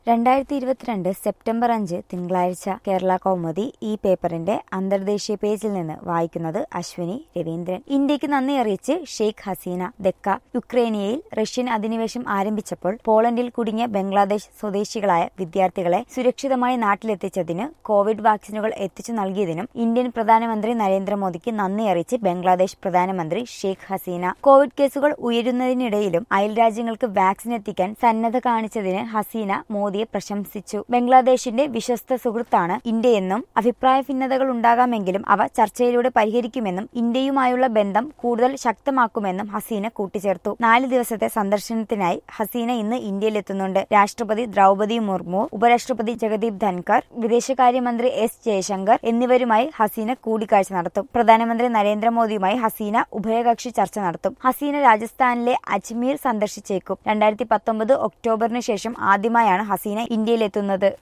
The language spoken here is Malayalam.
രണ്ടായിരത്തി ഇരുപത്തിരണ്ട് സെപ്റ്റംബർ അഞ്ച് തിങ്കളാഴ്ച കേരള കൗമുദി ഈ പേപ്പറിന്റെ അന്തർദേശീയ പേജിൽ നിന്ന് വായിക്കുന്നത് അശ്വിനി രവീന്ദ്രൻ ഇന്ത്യക്ക് നന്ദി അറിയിച്ച് ഷെയ്ഖ് ഹസീന ദക്ക യുക്രൈനിയയിൽ റഷ്യൻ അധിനിവേശം ആരംഭിച്ചപ്പോൾ പോളണ്ടിൽ കുടുങ്ങിയ ബംഗ്ലാദേശ് സ്വദേശികളായ വിദ്യാർത്ഥികളെ സുരക്ഷിതമായി നാട്ടിലെത്തിച്ചതിന് കോവിഡ് വാക്സിനുകൾ എത്തിച്ചു നൽകിയതിനും ഇന്ത്യൻ പ്രധാനമന്ത്രി നരേന്ദ്രമോദിക്ക് നന്ദി അറിയിച്ച് ബംഗ്ലാദേശ് പ്രധാനമന്ത്രി ഷെയ്ഖ് ഹസീന കോവിഡ് കേസുകൾ ഉയരുന്നതിനിടയിലും അയൽ രാജ്യങ്ങൾക്ക് വാക്സിൻ എത്തിക്കാൻ സന്നദ്ധ കാണിച്ചതിന് ഹസീന മോദിയെ പ്രശംസിച്ചു ബംഗ്ലാദേശിന്റെ വിശ്വസ്ത സുഹൃത്താണ് ഇന്ത്യയെന്നും അഭിപ്രായ ഭിന്നതകൾ ഉണ്ടാകാമെങ്കിലും അവ ചർച്ചയിലൂടെ പരിഹരിക്കുമെന്നും ഇന്ത്യയുമായുള്ള ബന്ധം കൂടുതൽ ശക്തമാക്കുമെന്നും ഹസീന കൂട്ടിച്ചേർത്തു നാല് ദിവസത്തെ സന്ദർശനത്തിനായി ഹസീന ഇന്ന് ഇന്ത്യയിലെത്തുന്നുണ്ട് രാഷ്ട്രപതി ദ്രൗപതി മുർമു ഉപരാഷ്ട്രപതി ജഗദീപ് ധൻകർ വിദേശകാര്യമന്ത്രി എസ് ജയശങ്കർ എന്നിവരുമായി ഹസീന കൂടിക്കാഴ്ച നടത്തും പ്രധാനമന്ത്രി നരേന്ദ്രമോദിയുമായി ഹസീന ഉഭയകക്ഷി ചർച്ച നടത്തും ഹസീന രാജസ്ഥാനിലെ അജ്മീർ സന്ദർശിച്ചേക്കും രണ്ടായിരത്തി പത്തൊമ്പത് ഒക്ടോബറിന് ശേഷം ആദ്യമായാണ് ഹസീന ഇന്ത്യയിലെത്തുന്നത്